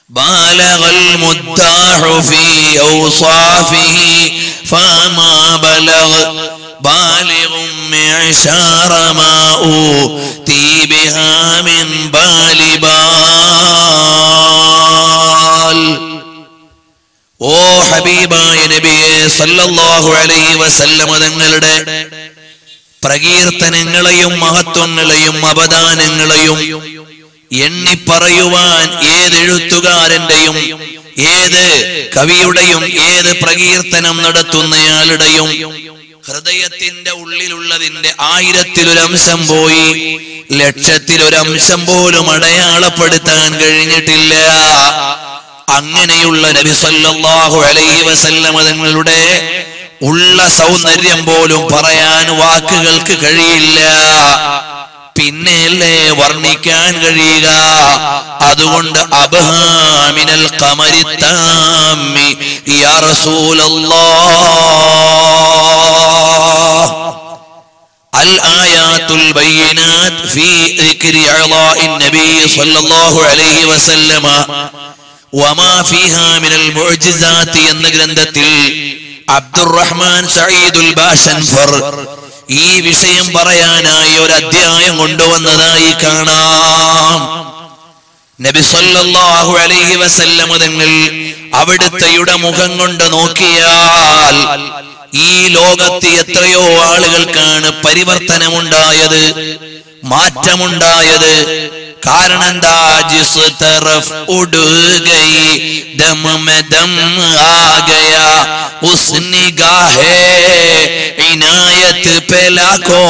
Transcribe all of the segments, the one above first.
بالغ المداح في أوصافه فما بلغ بالغ معشار ما أوتي بها من بال بال ഓ ഹബീബായ നബിയെ സല്ലല്ലാഹു അലൈഹി വസല്ലമ തങ്ങളുടെ പ്രകീർത്തനങ്ങളെയും മഹത്വങ്ങളെയും അപദാനങ്ങളെയും എണ്ണി പറയുവാൻ ഏത് എഴുത്തുകാരന്റെയും ഏത് കവിയുടെയും ഏത് പ്രകീർത്തനം നടത്തുന്നയാളുടെയും ഹൃദയത്തിന്റെ ഉള്ളിലുള്ളതിന്റെ ആയിരത്തിലൊരംശം പോയി ലക്ഷത്തിലൊരംശം പോലും അടയാളപ്പെടുത്താൻ കഴിഞ്ഞിട്ടില്ല അങ്ങനെയുള്ള നബി സല്ലല്ലാഹു അലൈഹി വസല്ലമ തങ്ങളുടെ ഉള്ള സൗന്ദര്യം പോലും പറയാൻ വാക്കുകൾക്ക് കഴിയില്ല പിന്നെയല്ലേ വർണ്ണിക്കാൻ കഴിയുക അതുകൊണ്ട് അബ്ഹാമിനൽ ഖമരിത്താമി യാ റസൂലല്ലാഹ് الآيات البينات في ذكر أعضاء النبي صلى الله عليه وسلم وما فيها من المعجزات എന്ന ഗ്രന്ഥത്തിൽ അബ്ദുറഹ്മാൻ സഈദുൽ ബാഷൻഫർ ഈ വിഷയം പറയാനായി ഒരു അധ്യായം കൊണ്ടുവന്നതായി കാണാം നബി സല്ലല്ലാഹു അലൈഹി വസല്ലമ തങ്ങൾ അവിടുത്തെയുടെ മുഖം കൊണ്ട് നോക്കിയാൽ ഈ ലോകത്ത് എത്രയോ ആളുകൾക്കാണ് പരിവർത്തനമുണ്ടായത് മാറ്റമുണ്ടായത് കാരണം എന്താ ജിസ് തറഫ് ഉടുകൈ ദം മെ ദം ആ ഗയാ ഉസ് നിഗാഹേ ഇനായത്ത് പെ ലാഖോ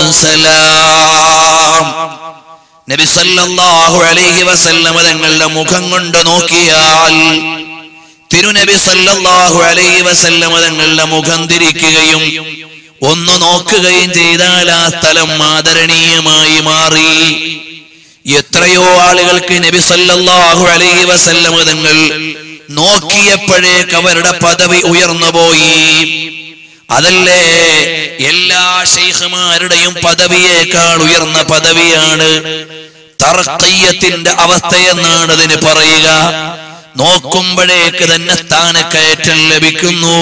സലാം നബി സല്ലല്ലാഹു അലൈഹി വസല്ലമ തങ്ങളുടെ മുഖം കൊണ്ട് നോക്കിയാൽ തിരുനബി സല്ലല്ലാഹു അലൈഹി വസല്ലമ തങ്ങളുടെ മുഖം തിരിക്കുകയും ഒന്ന് നോക്കുകയും ചെയ്താൽ ആ സ്ഥലം ആദരണീയമായി മാറി എത്രയോ ആളുകൾക്ക് നബി സല്ലല്ലാഹു അലൈഹി വസല്ലമ തങ്ങൾ നോക്കിയപ്പോഴേക്ക് അവരുടെ പദവി ഉയർന്നുപോയി അതല്ലേ എല്ലാ ഷെയ്ഖുമാരുടെയും പദവിയേക്കാൾ ഉയർന്ന പദവിയാണ് തർക്കയ്യത്തിന്റെ അവസ്ഥയെന്നാണ് അതിന് പറയുക നോക്കുമ്പോഴേക്ക് തന്നെ സ്ഥാനക്കയറ്റം ലഭിക്കുന്നു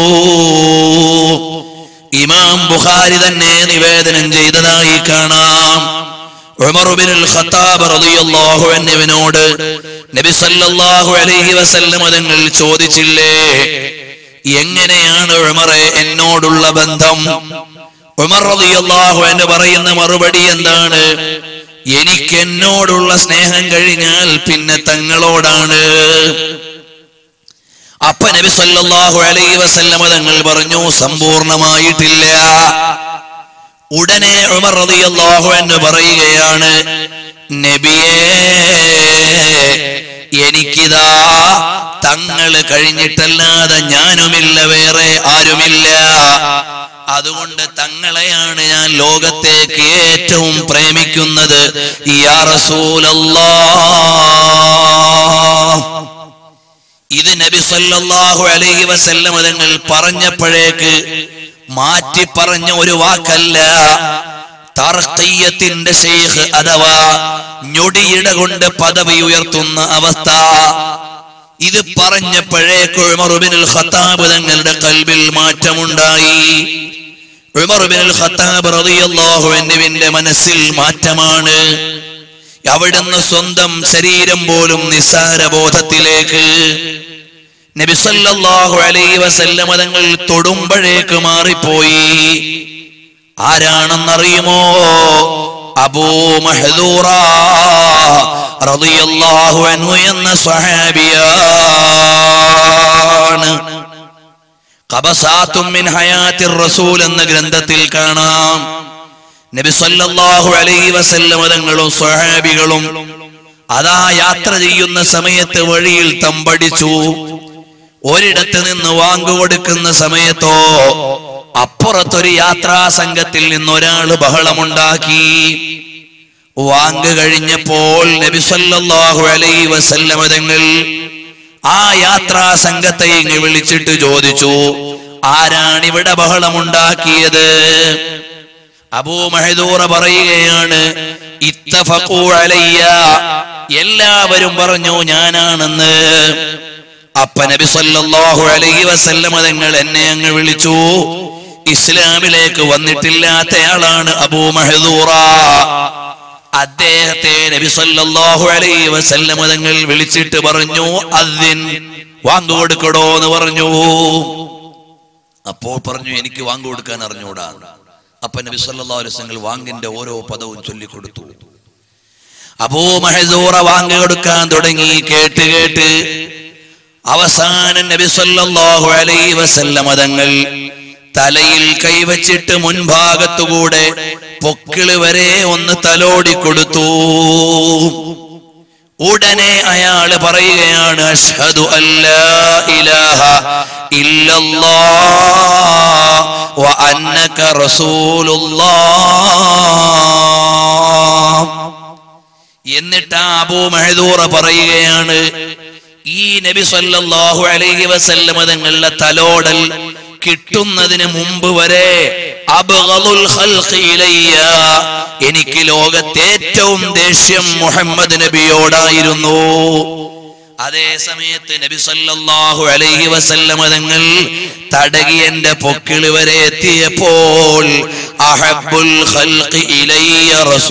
ഇമാം ബുഖാരി തന്നെ നിവേദനം ചെയ്തതായി കാണാം ഉമർ ബിനുൽ ഖത്താബ് റളിയല്ലാഹു അൻഹുവിനോട് നബി സല്ലല്ലാഹു അലൈഹി വസല്ലം തങ്ങൾ ചോദിച്ചില്ലേ എങ്ങനെയാണ് ഉമറെ എന്നോടുള്ള ബന്ധം ഉമർ റളിയല്ലാഹു അൻഹു പറയുന്ന മറുപടി എന്താണ് എനിക്ക് എന്നോടുള്ള സ്നേഹം കഴിഞ്ഞാൽ പിന്നെ തങ്ങളോടാണ് അപ്പ നബി സല്ലല്ലാഹു അലൈഹി വസല്ലമ തങ്ങൾ പറഞ്ഞു സമ്പൂർണമായിട്ടില്ല ഉടനെ ഉമർ റളിയല്ലാഹു അൻഹു പറയുകയാണ് നബിയേ എനിക്കിതാ തങ്ങള് കഴിഞ്ഞിട്ടല്ലാതെ ഞാനുമില്ല വേറെ ആരുമില്ല അതുകൊണ്ട് തങ്ങളെയാണ് ഞാൻ ലോകത്തേക്ക് ഏറ്റവും പ്രേമിക്കുന്നത് യാ റസൂലല്ലാഹ് ഇത് നബി സല്ലല്ലാഹു അലൈഹി വസല്ലം തങ്ങൾ പറഞ്ഞപ്പോഴേക്ക് മാറ്റി പറഞ്ഞ ഒരു വാക്കല്ല തർക്കയ്യത്തിന്റെ ഷെയ്ഖ് അഥവാ ഞൊടിയിട കൊണ്ട് പദവി ഉയർത്തുന്ന അവസ്ഥ ഇത് പറഞ്ഞപ്പോഴേക്ക് ഉമറുബിനുൽ ഖത്താബ് തങ്ങളുടെ കൽബിൽ മാറ്റമുണ്ടായി ഉമറുബിനുൽ ഖത്താബ് റളിയല്ലാഹു അൻഹുവിന്റെ മനസ്സിൽ മാറ്റമാണ് അവിടുന്ന് സ്വന്തം ശരീരം പോലും നിസ്സാരബോധത്തിലേക്ക് നബി സല്ലല്ലാഹു അലൈഹി വസല്ലമ തങ്ങൾ തൊടുമ്പോഴേക്ക് മാറിപ്പോയി ആരാണെന്നറിയുമോ അബൂ മഹദൂറ റളിയല്ലാഹു അൻഹു എന്ന സ്വഹാബിയാണ് ഖബസാത്തും മിൻ ഹയാത്തിർ റസൂൽ എന്ന ഗ്രന്ഥത്തിൽ കാണാം നബി സല്ലല്ലാഹു അലൈഹി വസല്ലമ തങ്ങളും സ്വഹാബികളും അതാ യാത്ര ചെയ്യുന്ന സമയത്ത് വഴിയിൽ തമ്പടിച്ചു ഒരിടത്ത് നിന്ന് വാങ്ങുകൊടുക്കുന്ന സമയത്തോ അപ്പുറത്തൊരു യാത്രാ സംഘത്തിൽ നിന്ന് ഒരാൾ ബഹളമുണ്ടാക്കി വാങ്ങ് കഴിഞ്ഞപ്പോൾ നബി സല്ലല്ലാഹു അലൈഹി വസല്ലമ തങ്ങൾ ആ യാത്രാ സംഘത്തെ ഇങ്ങ് വിളിച്ചിട്ട് ചോദിച്ചു ആരാണ് ഇവിടെ ബഹളമുണ്ടാക്കിയത് അബൂ മഹദൂറ പറയുകയാണ് ഇത്തഫഖൂ അലയ്യ എല്ലാവരും പറഞ്ഞു ഞാനാണെന്ന് അപ്പ നബി സല്ലല്ലാഹു അലൈഹി വസല്ലമ തങ്ങൾ എന്നെ അങ്ങ് വിളിച്ചു ഇസ്ലാമിലേക്ക് വന്നിട്ടില്ലാത്തയാളാണ് അബൂ മഹദൂറ അദ്ദേഹത്തെ നബി സല്ലല്ലാഹു അലൈഹി വസല്ലമ തങ്ങൾ വിളിച്ചിട്ട് പറഞ്ഞു അദ്ദിൻ വാങ്ങു കൊടുക്കടോ എന്ന് പറഞ്ഞു അപ്പോൾ പറഞ്ഞു എനിക്ക് വാങ്ങു കൊടുക്കാൻ അറിഞ്ഞൂടാ അപ്പൊ നബി സല്ലല്ലാഹു അലൈഹി വസല്ലം വാങ്ങിന്റെ ഓരോ പദവും ചൊല്ലിക്കൊടുത്തു അബൂ മഹസൂറ വാങ്ങി കൊടുക്കാൻ തുടങ്ങി കേട്ട് കേട്ട് അവസാനം നബി സല്ലല്ലാഹു അലൈഹി വസല്ലം തങ്ങൾ തലയിൽ കൈവച്ചിട്ട് മുൻഭാഗത്തുകൂടെ പൊക്കിള് വരെ ഒന്ന് തലോടി കൊടുത്തു ഉടനെ അയാള് പറയുകയാണ് അഷ്ഹദു അല്ലാ ഇലാഹ ഇല്ലല്ലാഹ് വ അന്നക റസൂലുള്ളാഹ് എന്നിട്ട് ആ അബൂ മഹദൂറ പറയുകയാണ് ഈ നബി സല്ലല്ലാഹു അലൈഹി വസല്ലമ തങ്ങളുടെ തലോടൽ കിട്ടുന്നതിന് മുമ്പ് വരെ അബ്ഗളുൽ ഖൽഖി ഇലയ്യ എനിക്ക് ലോകത്തെ ഏറ്റവും ദേഷ്യം മുഹമ്മദ് നബിയോടായിരുന്നു അതേ സമയത്ത് നബി സല്ലല്ലാഹു അലൈഹി വസല്ലമ തങ്ങൾ തടകി എന്റെ പൊക്കിള് വരെ എത്തിയപ്പോൾ അഹബ്ബുൽ ഖൽഖി ഇലയ്യ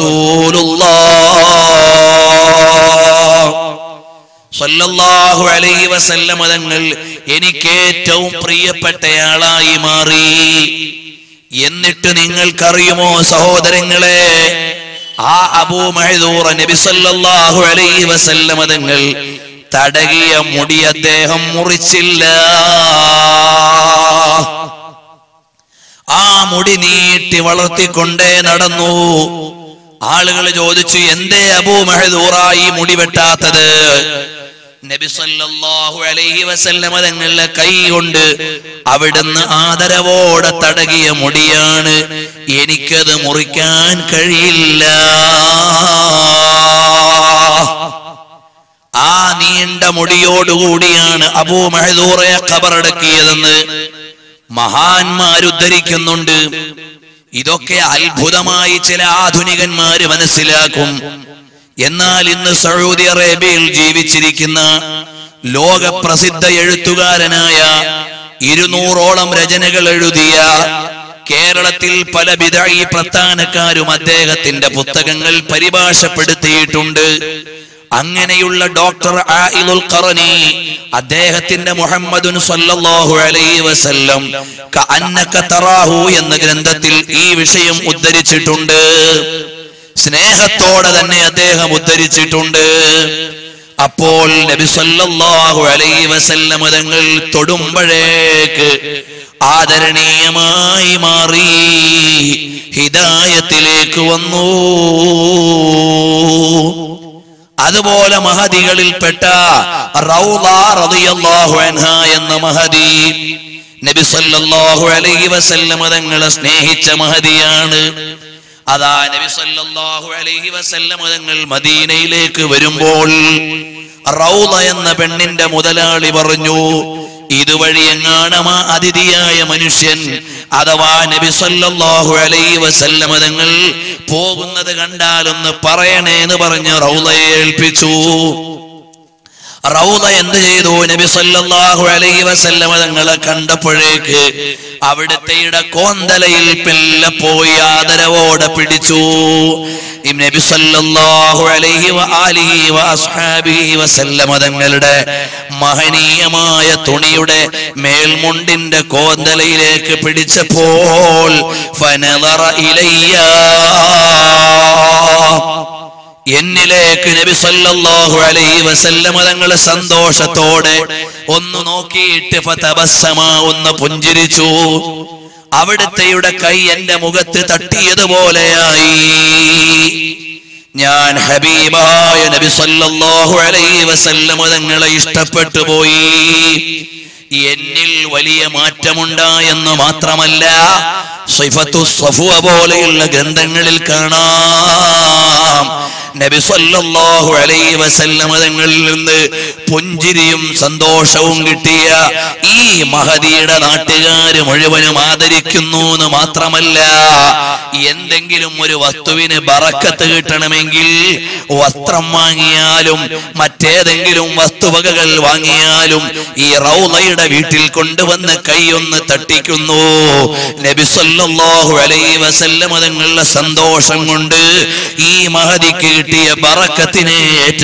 റസൂലുള്ളാഹ് സല്ലല്ലാഹു അലൈഹി വസല്ലമ തങ്ങൾ എനിക്ക് ഏറ്റവും പ്രിയപ്പെട്ടയാളായി മാറി എന്നിട്ട് നിങ്ങൾക്കറിയുമോ സഹോദരങ്ങളെ ആ അബൂ മഹദൂറ നബി സല്ലല്ലാഹു അലൈഹി വസല്ലമ തങ്ങൾ തടകിയ മുടി അദ്ദേഹം മുറിച്ചില്ല ആ മുടി നീട്ടി വളർത്തിക്കൊണ്ടേ നടന്നു ആളുകൾ ചോദിച്ചു എന്തേ അബൂ മഹദൂറ ഈ മുടി വെട്ടാത്തത് നബി സല്ലല്ലാഹു അലൈഹി വസല്ലമ തങ്ങളുടെ കൈ കൊണ്ട് അവിടുന്ന് ആദരവോടെ തടകിയ മുടിയാണ് എനിക്കത് മുറിക്കാൻ കഴിയില്ല ആ നീണ്ട മുടിയോടുകൂടിയാണ് അബൂ മഹദൂറയെ ഖബറടക്കിയതെന്ന് മഹാന്മാരുദ്ധരിക്കുന്നുണ്ട് ഇതൊക്കെ അത്ഭുതമായി ചില ആധുനികന്മാര് മനസ്സിലാക്കും എന്നാൽ ഇന്ന് സൗദി അറേബ്യയിൽ ജീവിച്ചിരിക്കുന്ന ലോകപ്രസിദ്ധ എഴുത്തുകാരനായ ഇരുന്നൂറോളം രചനകൾ എഴുതിയ കേരളത്തിൽ പല വിധായി പ്രസ്ഥാനക്കാരും അദ്ദേഹത്തിന്റെ പുസ്തകങ്ങൾ പരിഭാഷപ്പെടുത്തിയിട്ടുണ്ട് അങ്ങനെയുള്ള ഡോക്ടർ ആയിലുൽ ഖറനി അദ്ദേഹത്തിന്റെ മുഹമ്മദുൻ സല്ലല്ലാഹു അലൈഹി വസല്ലം കഅന്നക തറാഹു എന്ന ഗ്രന്ഥത്തിൽ ഈ വിഷയം ഉദ്ധരിച്ചിട്ടുണ്ട് സ്നേഹത്തോടെ തന്നെ അദ്ദേഹം ഉദ്ധരിച്ചിട്ടുണ്ട് അപ്പോൾ നബി സല്ലല്ലാഹു അലൈഹി വസല്ലം തങ്ങൾ തൊടുമ്പഴേക്ക് ആദരണീയമായി മാറി ഹിദായത്തിലേക്ക് വന്നു അതുപോലെ മഹദികളിൽപ്പെട്ട റൗള റളിയല്ലാഹു അൻഹ എന്ന മഹദി നബി സല്ലല്ലാഹു അലൈഹി വസല്ലം തങ്ങളെ സ്നേഹിച്ച മഹദിയാണ് അതാ നബി സല്ലല്ലാഹു അലൈഹി വസല്ലം തങ്ങൾ മദീനയിലേക്ക് വരുമ്പോൾ റൗള എന്ന പെണ്ണിന്റെ മുതലാളി പറഞ്ഞു ഇതുവഴി എങ്ങാണം ആ അതിഥിയായ മനുഷ്യൻ അഥവാ നബി സല്ലല്ലാഹു അലൈഹി വസല്ലമ തങ്ങൾ പോകുന്നത് കണ്ടാലൊന്ന് പറയണേന്ന് പറഞ്ഞ് റൗളയെ ഏൽപ്പിച്ചു റൗള എന്ത് ചെയ്തു നബി സല്ലല്ലാഹു അലൈഹി വസല്ലമ തങ്ങളെ കണ്ടപ്പോഴേക്ക് അവിടുത്തെ കോന്തലയിൽ പെല്ല പോയി ആദരവോടെ പിടിച്ചു ഈ നബി സല്ലല്ലാഹു അലൈഹി വആലിഹി വഅസ്ഹാബിഹി വസല്ലമ തങ്ങളുടെ മഹനീയമായ തുണിയുടെ മേൽമുണ്ടിന്റെ കോന്തലയിലേക്ക് പിടിച്ചപ്പോൾ ഫനദറ ഇലയ്യ എന്നിലേക്ക് നബി സല്ലല്ലാഹു അലൈഹി വസല്ലമ തങ്ങൾ സന്തോഷത്തോടെ ഒന്ന് നോക്കിയിട്ട് ഫതബസ്സമ ഒന്ന് പുഞ്ചിരിച്ചു അവിടുത്തെയുടെ കൈ എന്റെ മുഖത്ത് തട്ടിയതുപോലെയായി ഞാൻ ഹബീബായ നബി സല്ലല്ലാഹു അലൈഹി വസല്ലമ തങ്ങളെ ഇഷ്ടപ്പെട്ടു പോയി എന്നിൽ വലിയ മാറ്റമുണ്ടായെന്ന് മാത്രമല്ല സിഫത്തു സഫുവ പോലെയുള്ള ഗ്രന്ഥങ്ങളിൽ കാണാം നബി സല്ലല്ലാഹു അലൈഹി വസല്ലമ തങ്ങളിൽ നിന്ന് പുഞ്ചിരിയും സന്തോഷവും കിട്ടിയ ഈ മഹദിയുടെ നാട്ടുകാര് മുഴുവനും ആദരിക്കുന്നു എന്ന് മാത്രമല്ല എന്തെങ്കിലും ഒരു വസ്തുവിന് ബറക്കത്ത് കിട്ടണമെങ്കിൽ വസ്ത്രം വാങ്ങിയാലും മറ്റേതെങ്കിലും വസ്തുവകകൾ വാങ്ങിയാലും ഈ റൗലയുടെ വീട്ടിൽ കൊണ്ടുവന്ന് കൈയൊന്ന് തട്ടിക്കുന്നു നബി സല്ലല്ലാഹു അലൈഹി വസല്ലമ തങ്ങളുടെ സന്തോഷം കൊണ്ട് ഈ മഹദിക്ക് കിട്ടിയ ബറക്കത്തിനെ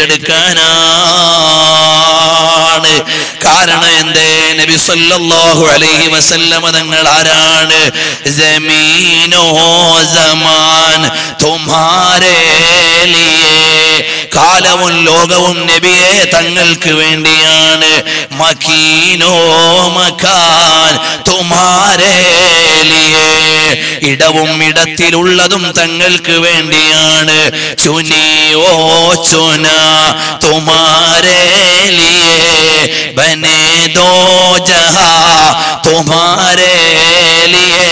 ഏറ്റെടുക്കാനാണ് കാരണം എന്തേ നബി സല്ലല്ലാഹു അലൈഹി വസല്ലമ തങ്ങൾ ആരാണ് ജമീനോ സമാൻ തുമ്ഹാരേ ലിയേ കാലവും ലോകവും നബിയെ തങ്ങൾക്ക് വേണ്ടിയാണ് മക്കീനോ മക്കാൻ തുമാരേ ലിയേ ഇടവും ഇടത്തിലുള്ളതും തങ്ങൾക്ക് വേണ്ടിയാണ് ചുനിയോ ചുന തുമാരേ ലിയേ ബനെ ദോ ജഹാ തുമാരേ ലിയേ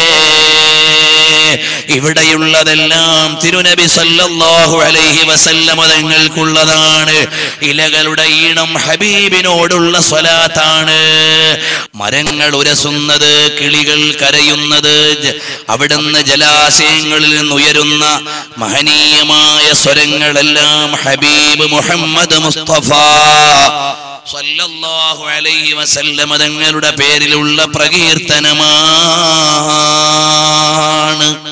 ഇവിടെയുള്ളതെല്ലാം തിരുനബി സല്ലല്ലാഹു അലൈഹി വസല്ലമ തങ്ങൾക്കുള്ളതാണ് ഇലകളുടെ ഈണം ഹബീബിനോടുള്ള സ്വലാത്താണ് മരങ്ങൾ ഉരസുന്നത് കിളികൾ കരയുന്നത് ജ- അവിടുന്ന് ജലാശയങ്ങളിൽ നിന്നുയരുന്ന മഹനീയമായ സ്വരങ്ങളെല്ലാം ഹബീബ് മുഹമ്മദ് മുസ്തഫ സല്ലല്ലാഹു അലൈഹി വസല്ലമ തങ്ങളുടെ പേരിലുള്ള പ്രകീർത്തനമാണ്